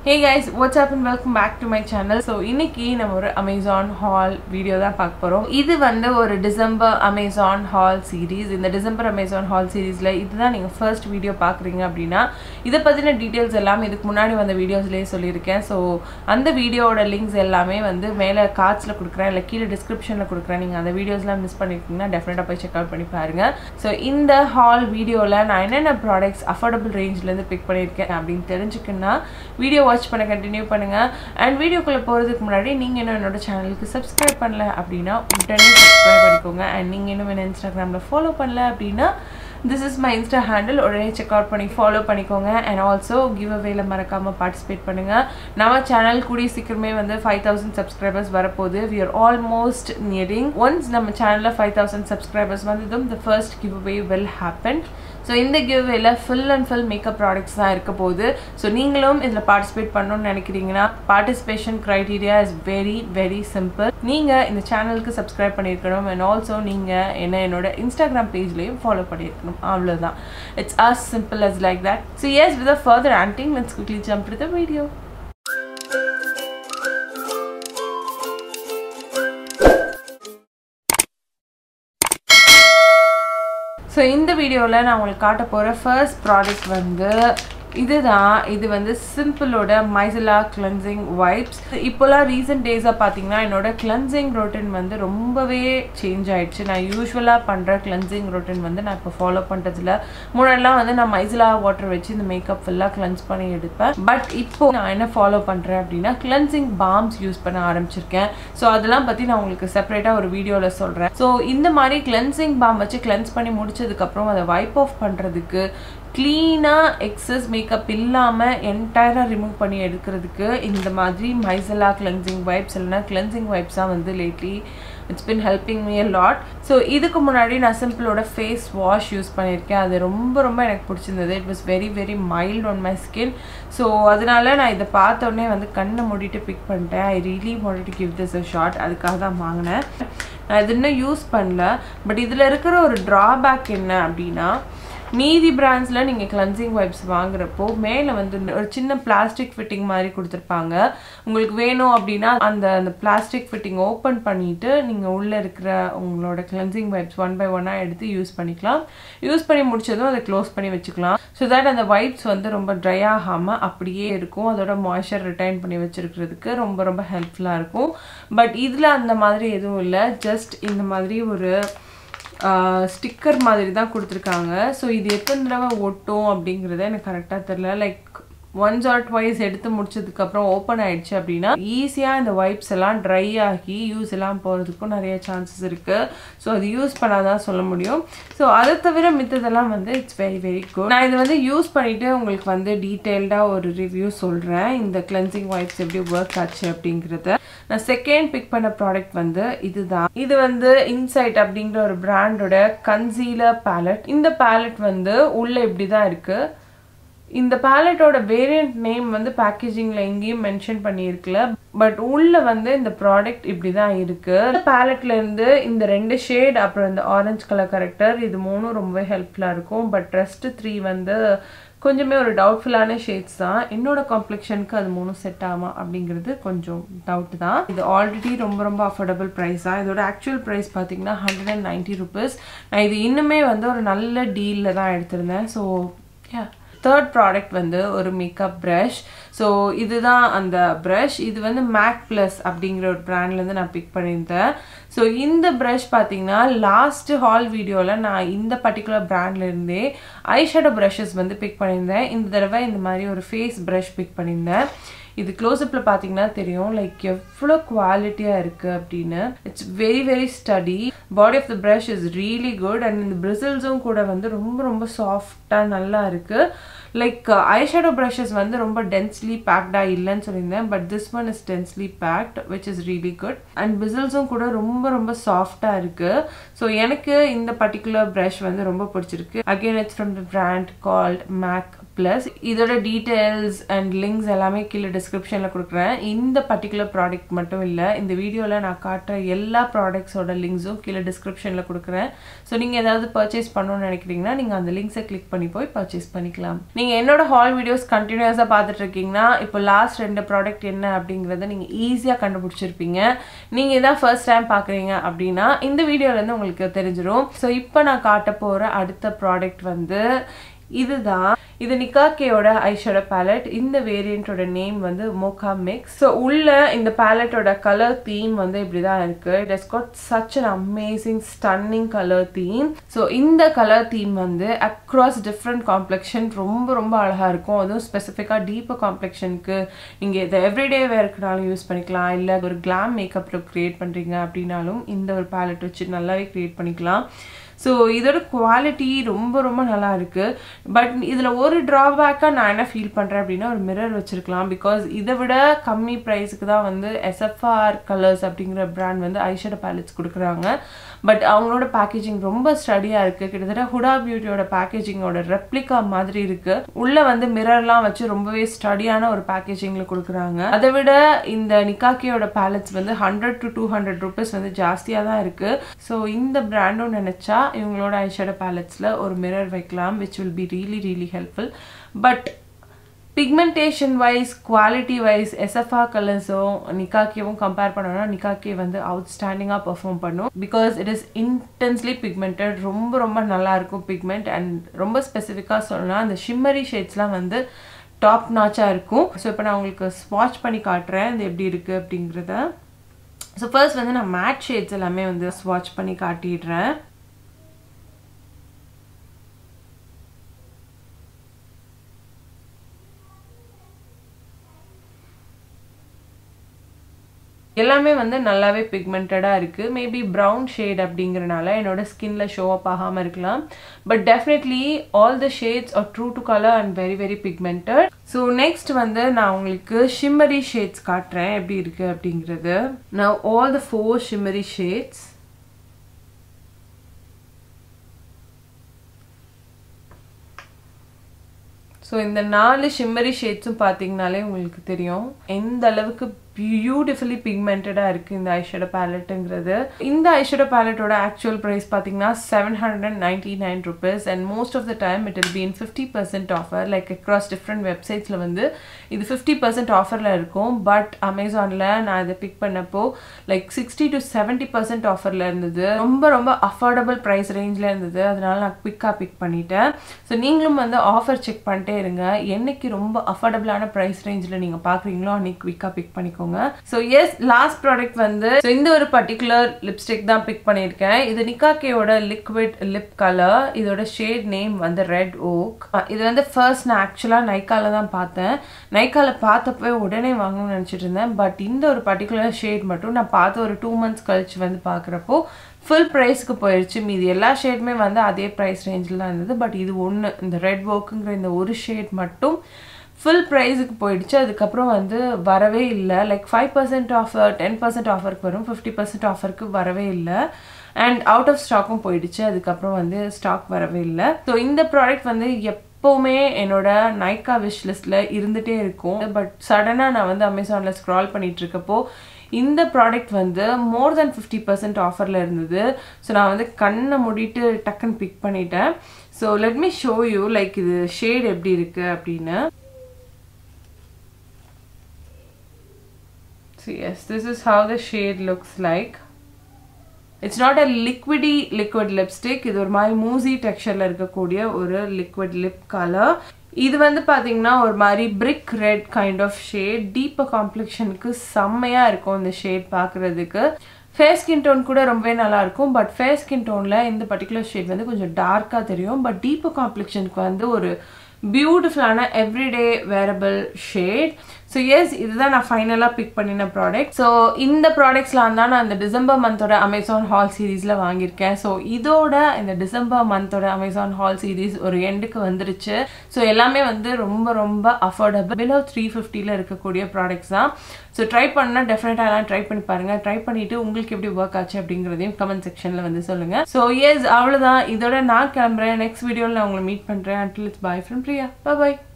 Hey guys what's up and welcome back to my channel so இன்னைக்கு நம்ம ஒரு Amazon hall video தான் பார்க்க போகிறோம் இது வந்து ஒரு டிசம்பர் அமேசான் ஹால் சீரீஸ் இந்த டிசம்பர் அமேசான் ஹால் சீரீஸில் இதுதான் நீங்கள் ஃபர்ஸ்ட் வீடியோ பார்க்குறீங்க அப்படின்னா இதை பற்றின டீட்டெயில்ஸ் எல்லாமே இதுக்கு முன்னாடி வந்த வீடியோஸ்லேயே சொல்லியிருக்கேன் ஸோ அந்த வீடியோவோட லிங்க்ஸ் எல்லாமே வந்து மேலே கார்ட்ஸில் கொடுக்குறேன் இல்லை கீழே டிஸ்கிரிப்ஷனில் கொடுக்குறேன் நீங்கள் அந்த வீடியோஸ்லாம் மிஸ் பண்ணியிருக்கீங்கன்னா டெஃபினட்டாக போய் செக் அவுட் பண்ணி பாருங்கள் ஸோ இந்த ஹால் வீடியோவில் நான் என்னென்ன ப்ராடக்ட்ஸ் அஃபோர்டபுள் ரேஞ்ச்லேருந்து பிக் பண்ணியிருக்கேன் அப்படின்னு தெரிஞ்சுக்கணுன்னா வீடியோ வாட்ச் பண்ண கண்டினியூ பண்ணுங்கள் அண்ட் வீடியோக்குள்ளே போகிறதுக்கு முன்னாடி நீங்கள் இன்னும் என்னோட சேனலுக்கு சப்ஸ்கிரைப் பண்ணல அப்படின்னா உடனே சப்ஸ்கிரைப் பண்ணிக்கோங்க அண்ட் நீங்கள் இன்னும் என்ன இன்ஸ்டாகிராமில் ஃபாலோ பண்ணல அப்படின்னா this is my insta handle உடனே செக் அவுட் பண்ணி ஃபாலோ பண்ணிக்கோங்க அண்ட் ஆல்சோ கிவ் அவேல மறக்காமல் பார்ட்டிசிபேட் பண்ணுங்கள் நம்ம சேனல் கூடிய சீக்கிரமே வந்து ஃபைவ் தௌசண்ட் சப்ஸ்கிரைபர்ஸ் வரப்போகுது we are almost nearing once நம்ம சேனலில் ஃபைவ் தௌசண்ட் சப்ஸ்கிரைபர்ஸ் வந்ததும் the first giveaway will happen so இந்த கிவ்வேல full and full makeup products தான் இருக்க போகுது ஸோ நீங்களும் இதில் பார்ட்டிசிபேட் பண்ணணும்னு நினைக்கிறீங்கன்னா participation criteria is very very simple நீங்கள் இந்த சேனலுக்கு சப்ஸ்கிரைப் பண்ணியிருக்கணும் அண்ட் ஆல்சோ நீங்கள் என்ன என்னோட இன்ஸ்டாகிராம் பேஜ்லேயும் ஃபாலோ பண்ணியிருக்கணும் அவ்வளோதான் it's as simple as like that so yes with further ஆன்டிங் let's quickly jump to the video so இந்த வீடியோவில் நான் உங்களுக்கு காட்ட போகிற ஃபர்ஸ்ட் ப்ராடக்ட் வந்து இதுதான் இது வந்து சிம்பிளோட மைசலா கிளென்சிங் வைப்ஸ் இப்போலாம் ரீசெண்ட் டேஸாக பார்த்தீங்கன்னா என்னோட கிளென்சிங் ரொட்டின் வந்து ரொம்பவே சேஞ்ச் ஆயிடுச்சு நான் யூஸ்வலாக பண்ணுற கிளென்சிங் ரொட்டின் வந்து நான் இப்போ ஃபாலோ பண்ணுறதுல முன்னாடிலாம் வந்து நான் மைசலா வாட்டர் வச்சு இந்த மேக்கப் ஃபுல்லாக கிளென்ஸ் பண்ணி எடுப்பேன் பட் இப்போ நான் என்ன ஃபாலோ பண்ணுறேன் அப்படின்னா கிளென்சிங் பாம்ஸ் யூஸ் பண்ண ஆரம்பிச்சிருக்கேன் ஸோ அதெல்லாம் பற்றி நான் உங்களுக்கு செப்பரேட்டாக ஒரு வீடியோவில் சொல்கிறேன் ஸோ இந்த மாதிரி கிளென்சிங் பாம் வச்சு கிளென்ஸ் பண்ணி முடிச்சதுக்கப்புறம் அதை வைப் ஆஃப் பண்ணுறதுக்கு க்ளீனாக எக்ஸஸ் மேக்கப் இல்லாமல் என்டையராக ரிமூவ் பண்ணி எடுக்கிறதுக்கு இந்த மாதிரி மைசலா கிளென்சிங் வைப்ஸ் இல்லைனா கிளென்சிங் வைப்ஸாக வந்து lately it's been helping me a lot so இதுக்கு முன்னாடி நான் சிம்பிளோட ஃபேஸ் வாஷ் யூஸ் பண்ணியிருக்கேன் அது ரொம்ப ரொம்ப எனக்கு பிடிச்சிருந்தது it was very very mild on my skin so அதனால நான் இதை பார்த்தோன்னே வந்து கண்ணை மூடிட்டு பிக் பண்ணிட்டேன் I really wanted to give this a shot அதுக்காக தான் வாங்கினேன் நான் இது இன்னும் யூஸ் பண்ணல பட் இதில் இருக்கிற ஒரு ட்ராபேக் என்ன அப்படின்னா மீதி பிராண்ட்ஸில் நீங்கள் கிளன்சிங் வைப்ஸ் வாங்குறப்போ மேலே வந்து ஒரு சின்ன பிளாஸ்டிக் ஃபிட்டிங் மாதிரி கொடுத்துருப்பாங்க உங்களுக்கு வேணும் அப்படின்னா அந்த அந்த பிளாஸ்டிக் ஃபிட்டிங் ஓப்பன் பண்ணிவிட்டு நீங்கள் உள்ளே இருக்கிற உங்களோட கிளன்சிங் வைப்ஸ் ஒன் பை ஒன்னாக எடுத்து யூஸ் பண்ணிக்கலாம் யூஸ் பண்ணி முடிச்சதும் அதை க்ளோஸ் பண்ணி வச்சுக்கலாம் ஸோ தட் அந்த வைப்ஸ் வந்து ரொம்ப ட்ரை ஆகாமல் அப்படியே இருக்கும் அதோட மாய்ஸ்சர் ரிட்டைன் பண்ணி வச்சுருக்கிறதுக்கு ரொம்ப ரொம்ப ஹெல்ப்ஃபுல்லாக இருக்கும் பட் இதில் அந்த மாதிரி எதுவும் இல்லை ஜஸ்ட் இந்த மாதிரி ஒரு ஸ்டிக்கர் மாதிரி தான் கொடுத்துருக்காங்க ஸோ இது எத்தனை தடவை ஒட்டும் அப்படிங்கிறத எனக்கு கரெக்டாக தெரில லைக் ஒன்ஸ் ஆர் ட்வைஸ் எடுத்து முடிச்சதுக்கப்புறம் ஓப்பன் ஆயிடுச்சு அப்படின்னா ஈஸியாக இந்த வைப்ஸ் எல்லாம் ட்ரை ஆகி யூஸ் எல்லாம் போகிறதுக்கும் நிறைய சான்சஸ் இருக்குது ஸோ அது யூஸ் பண்ணாதான் சொல்ல முடியும் ஸோ அதை தவிர மித்ததெல்லாம் வந்து இட்ஸ் வெரி வெரி குட் நான் இது வந்து யூஸ் பண்ணிவிட்டு உங்களுக்கு வந்து டீட்டெயில்டாக ஒரு ரிவ்யூ சொல்கிறேன் இந்த கிளென்சிங் வைப்ஸ் எப்படி ஒர்க் ஆச்சு அப்படிங்கிறத நான் செகண்ட் பிக் பண்ண ப்ராடக்ட் வந்து இதுதான் இது வந்து இன்சைட் அப்படிங்கிற ஒரு பிராண்டோட கன்சீலர் பேலட் இந்த பேலட் வந்து உள்ள இப்படி தான் இருக்குது இந்த பேலட்டோட வேரியண்ட் நேம் வந்து பேக்கேஜிங்ல எங்கேயும் மென்ஷன் பண்ணியிருக்கல பட் உள்ள வந்து இந்த ப்ராடக்ட் இப்படி தான் இருக்கு பேலட்ல இருந்து இந்த ரெண்டு ஷேட் அப்புறம் இந்த ஆரஞ்சு கலர் கரெக்டர் இது மூணும் ரொம்பவே ஹெல்ப்ஃபுல்லா இருக்கும் பட் ரெஸ்ட் த்ரீ வந்து கொஞ்சமே ஒரு டவுட்ஃபுல்லான ஷேட்ஸ் தான் என்னோட காம்ப்ளெக்ஷனுக்கு அது மூணும் செட் ஆகுமா அப்படிங்கிறது கொஞ்சம் டவுட் தான் இது ஆல்ரெடி ரொம்ப ரொம்ப அஃபோர்டபுள் ப்ரைஸ் தான் இதோட ஆக்சுவல் ப்ரைஸ் பார்த்தீங்கன்னா ஹண்ட்ரட் அண்ட் நைன்டி ருபீஸ் நான் இது இன்னுமே வந்து ஒரு நல்ல டீலில் தான் எடுத்திருந்தேன் ஸோ யா தேர்ட் ப்ராடக்ட் வந்து ஒரு மேக்கப் ப்ரஷ் ஸோ இதுதான் அந்த ப்ரஷ் இது வந்து மேக் ப்ளஸ் அப்படிங்கிற ஒரு ப்ராண்ட்லேருந்து நான் பிக் பண்ணியிருந்தேன் ஸோ இந்த ப்ரஷ் பார்த்தீங்கன்னா லாஸ்ட் ஹால் வீடியோவில் நான் இந்த பர்டிகுலர் ப்ராண்ட்லேருந்தே ஐஷேடோ ப்ரஷஸ் வந்து பிக் பண்ணியிருந்தேன் இந்த தடவை இந்த மாதிரி ஒரு ஃபேஸ் ப்ரஷ் பிக் பண்ணியிருந்தேன் இது க்ளோஸ்அப்பில் பார்த்தீங்கன்னா தெரியும் லைக் எவ்வளோ குவாலிட்டியாக இருக்குது அப்படின்னு it's very very sturdy body of the brush is really good and இந்த பிரிசில்ஸும் கூட வந்து ரொம்ப ரொம்ப சாஃப்டாக நல்லா இருக்குது லைக் ஐஷேடோ ப்ரஷஸ் வந்து ரொம்ப டென்ஸ்லி பேக்டாக இல்லைன்னு சொல்லியிருந்தேன் but this one is densely packed which is really good and பிசில்ஸும் கூட ரொம்ப ரொம்ப சாஃப்டாக இருக்குது ஸோ எனக்கு இந்த பர்டிகுலர் ப்ரஷ் வந்து ரொம்ப பிடிச்சிருக்கு again it's from the brand called Mac Plus இதோட டீட்டெயில்ஸ் அண்ட் லிங்க்ஸ் எல்லாமே கீழே டிஸ்கிரிப்ஷனில் கொடுக்குறேன் இந்த பர்டிகுலர் ப்ராடக்ட் மட்டும் இல்லை இந்த வீடியோவில் நான் காட்டுற எல்லா ப்ராடக்ட்ஸோட லிங்க்ஸும் கீழே டிஸ்கிரிப்ஷனில் கொடுக்குறேன் ஸோ நீங்கள் ஏதாவது பர்ச்சேஸ் பண்ணணும்னு நினைக்கிறீங்கன்னா நீங்கள் அந்த லிங்க்ஸை கிளிக் பண்ணி போய் பர்ச்சேஸ் பண்ணிக்கலாம் நீங்கள் என்னோட ஹால் வீடியோஸ் கண்டினியூஸாக பார்த்துட்டு இருக்கீங்கன்னா இப்போ லாஸ்ட் ரெண்டு ப்ராடக்ட் என்ன அப்படிங்கிறத நீங்கள் ஈஸியாக கண்டுபிடிச்சிருப்பீங்க நீங்கள் இதான் ஃபர்ஸ்ட் டைம் பார்க்குறீங்க அப்படின்னா இந்த வீடியோலேருந்து உங்களுக்கு தெரிஞ்சிடும் ஸோ இப்போ நான் காட்ட போகிற அடுத்த ப்ராடக்ட் வந்து இதுதான் இது நிக்காக்கேயோட ஐஷோட பேலட் இந்த வேரியண்டோட நேம் வந்து மோகா மிக்ஸ் ஸோ உள்ள இந்த பேலட்டோட கலர் தீம் வந்து இப்படிதான் இருக்கு it has got such an amazing stunning colour theme so இந்த கலர் தீம் வந்து அக்ராஸ் டிஃப்ரெண்ட் காம்ப்ளெக்ஷன் ரொம்ப ரொம்ப அழகா இருக்கும் அதுவும் ஸ்பெசிஃபிக்காக டீப்பர் காம்ப்ளெக்ஷனுக்கு நீங்கள் இதை எவ்ரிடே வேர்க்குனாலும் யூஸ் பண்ணிக்கலாம் இல்லை ஒரு கிளாம் மேக்கப் லுக் க்ரியேட் பண்ணுறீங்க அப்படின்னாலும் இந்த ஒரு பேலட் வச்சு நல்லாவே க்ரியேட் பண்ணிக்கலாம் ஸோ இதோட குவாலிட்டி ரொம்ப ரொம்ப நல்லா இருக்கு பட் இதில் ஒரு ட்ராபேக்காக நான் என்ன ஃபீல் பண்ணுறேன் அப்படின்னா ஒரு மிரர் வச்சிருக்கலாம் பிகாஸ் இதை விட கம்மி ப்ரைஸுக்கு தான் வந்து எஸ்எஃப்ஆர் கலர்ஸ் அப்படிங்கிற பிராண்ட் வந்து ஐஷேடோ பேலட்ஸ் கொடுக்குறாங்க பட் அவங்களோட பேக்கேஜிங் ரொம்ப ஸ்டடியாக இருக்குது கிட்டத்தட்ட ஹுடா பியூட்டியோட பேக்கேஜிங்கோட ரெப்ளிகா மாதிரி இருக்கு உள்ள வந்து மிரர்லாம் வச்சு ரொம்பவே ஸ்டடியான ஒரு பேக்கேஜிங்கில் கொடுக்குறாங்க அதை விட இந்த நிக்காக்கியோட பேலட்ஸ் வந்து hundred to two hundred rupees வந்து ஜாஸ்தியாக தான் இருக்குது ஸோ இந்த பிராண்டும் நினச்சா இவங்களோட ஐஷேடோ பேலட்ஸில் ஒரு மிரர் வைக்கலாம் which will be really really helpful but pigmentation wise quality wise SFR கலர்ஸும் நிக்காக்கியவும் கம்பேர் பண்ணோம்னா நிக்காக்கே வந்து அவுட்ஸ்டாண்டிங்காக பெர்ஃபார்ம் பண்ணும் because it is intensely pigmented ரொம்ப ரொம்ப நல்லா இருக்கும் பிக்மெண்ட் அண்ட் ரொம்ப ஸ்பெசிஃபிக்காக சொல்லலாம் அந்த ஷிம்மரி ஷேட்ஸ்லாம் வந்து டாப் நாச்சாக இருக்கும் ஸோ இப்போ நான் உங்களுக்கு ஸ்வாட்ச் பண்ணி காட்டுறேன் இது எப்படி இருக்குது அப்படிங்கிறத ஸோ ஃபர்ஸ்ட் வந்து நான் மேட் ஷேட்ஸ் எல்லாமே வந்து ஸ்வாட்ச் பண்ணி காட்டிடுறேன் எல்லாமே வந்து நல்லாவே பிக்மெண்டடாக இருக்குது மேபி ப்ரௌன் ஷேட் அப்படிங்கிறனால என்னோட ஸ்கின்ல ஷோ அப் ஆகாமல் இருக்கலாம் but definitely all the shades are true to colour and very very pigmented so next வந்து நான் உங்களுக்கு ஷிம்மரி ஷேட்ஸ் காட்டுறேன் எப்படி இருக்குது அப்படிங்கிறது நான் all the four shimmery shades so இந்த நாலு ஷிம்மரி ஷேட்ஸும் பார்த்தீங்கனாலே உங்களுக்கு தெரியும் எந்த அளவுக்கு பியூட்டிஃபுல்லி பிக்மெண்டடாக இருக்குது இந்த ஐஷேடோ பேலட்டுங்கிறது இந்த ஐஷேடோ பேலட்டோட ஆக்சுவல் ப்ரைஸ் பார்த்தீங்கன்னா seven hundred and ninety nine rupees and most of the time it will be in fifty percent offer like across different வெப்சைட்ஸில் வந்து இது ஃபிஃப்டி பர்சன்ட் ஆஃபரில் இருக்கும் பட் அமேசானில் நான் இதை பிக் பண்ணப்போ like sixty to seventy percent ஆஃபரில் இருந்தது ரொம்ப ரொம்ப அஃபோர்டபுள் ப்ரைஸ் ரேஞ்சில் இருந்தது அதனால நான் குவிக்காக பிக் பண்ணிட்டேன் ஸோ நீங்களும் வந்து ஆஃபர் செக் பண்ணிட்டே இருங்க என்னைக்கு ரொம்ப அஃபோர்டபுளான ப்ரைஸ் ரேஞ்சில் நீங்கள் பார்க்குறீங்களோ அன்னைக்கு குவிக்காக பிக் பண்ணிக்கோங்க ஸோ எஸ் லாஸ்ட் ப்ராடக்ட் வந்து so இந்த ஒரு பர்டிகுலர் லிப்ஸ்டிக் தான் பிக் பண்ணியிருக்கேன் இது நிக்காக்கேயோட லிக்விட் லிப் கலர் இதோட ஷேட் நேம் வந்து ரெட் ஓக் இது வந்து ஃபர்ஸ்ட் நான் ஆக்சுவலாக நைக்கால தான் பார்த்தேன் நைக்கால பார்த்தப்போ உடனே வாங்கணும்னு நினச்சிட்டு இருந்தேன் பட் இந்த ஒரு பர்டிகுலர் ஷேட் மட்டும் நான் பார்த்து ஒரு டூ மந்த்ஸ் கழிச்சு வந்து பார்க்குறப்போ ஃபுல் ப்ரைஸ்க்கு போயிடுச்சு மீதி எல்லா ஷேடுமே வந்து அதே ப்ரைஸ் ரேஞ்சில் தான் இருந்தது பட் இது ஒன்று இந்த ரெட் ஒர்க்குங்கிற இந்த ஒரு ஷேட் மட்டும் ஃபுல் ப்ரைஸுக்கு போயிடுச்சு அதுக்கப்புறம் வந்து வரவே இல்லை like five percent offer ten percent ஆஃபருக்கு வரும் ஃபிஃப்டி பர்சன்ட் ஆஃபருக்கு வரவே இல்லை அண்ட் அவுட் ஆஃப் ஸ்டாக்கும் போயிடுச்சு அதுக்கப்புறம் வந்து ஸ்டாக் வரவே இல்லை ஸோ இந்த ப்ராடக்ட் வந்து எப்போவுமே என்னோட நைக்கா விஷ் லிஸ்ட்டில் இருந்துகிட்டே இருக்கும் பட் சடனாக நான் வந்து அமேசானில் ஸ்க்ரால் பண்ணிட்டு இருக்கப்போ இந்த ப்ராடக்ட் வந்து மோர் தென் ஃபிஃப்டி பர்சன்ட் ஆஃபரில் இருந்தது ஸோ நான் வந்து கண்ணை மூடிட்டு டக்குன்னு பிக் பண்ணிட்டேன் so let me show you like இது ஷேட் எப்படி இருக்குது அப்படின்னு So yes, this is how the shade looks like. It's not a liquidy liquid lipstick இது ஒரு மாதிரி மூசி டெக்ஸ்சரில் இருக்கக்கூடிய ஒரு லிக்விட் லிப் கலர் இது வந்து பார்த்தீங்கன்னா ஒரு மாதிரி brick red kind of shade deeper காம்ப்ளெக்ஷனுக்கு செம்மையாக இருக்கும் இந்த ஷேட் பார்க்குறதுக்கு ஃபேஸ் ஸ்கின் டோன் கூட ரொம்பவே நல்லா இருக்கும் பட் ஃபேஸ் ஸ்கின் டோனில் இந்த பர்டிகுலர் ஷேட் வந்து கொஞ்சம் டார்க்காக தெரியும் பட் டீப்பர் காம்ப்ளெக்ஷனுக்கு வந்து ஒரு பியூட்டிஃபுல்லான everyday wearable shade so yes இதுதான் நான் ஃபைனலாக பிக் பண்ணின ப்ராடக்ட் ஸோ இந்த ப்ராடக்ட்ஸ்லாம் தான் நான் இந்த டிசம்பர் மந்தோட அமேசான் ஹால் சீரீஸில் வாங்கியிருக்கேன் ஸோ இதோட இந்த டிசம்பர் மந்தோட அமேசான் ஹால் சீரீஸ் ஒரு எண்டுக்கு வந்துருச்சு ஸோ எல்லாமே வந்து ரொம்ப ரொம்ப அஃபோர்டபுள் பிலோ த்ரீ ஃபிஃப்டியில் இருக்கக்கூடிய ப்ராடக்ட்ஸ் தான் ஸோ ட்ரை பண்ணால் டெஃபினட்டாக எல்லாம் ட்ரை பண்ணி பாருங்கள் ட்ரை பண்ணிவிட்டு உங்களுக்கு எப்படி ஒர்க் ஆச்சு அப்படிங்கிறதையும் கமெண்ட் செக்ஷனில் வந்து சொல்லுங்கள் ஸோ எஸ் அவ்வளோதான் இதோட நான் கிளம்புறேன் நெக்ஸ்ட் வீடியோவில் நான் உங்களை மீட் பண்ணுறேன் until it's bye from Priya bye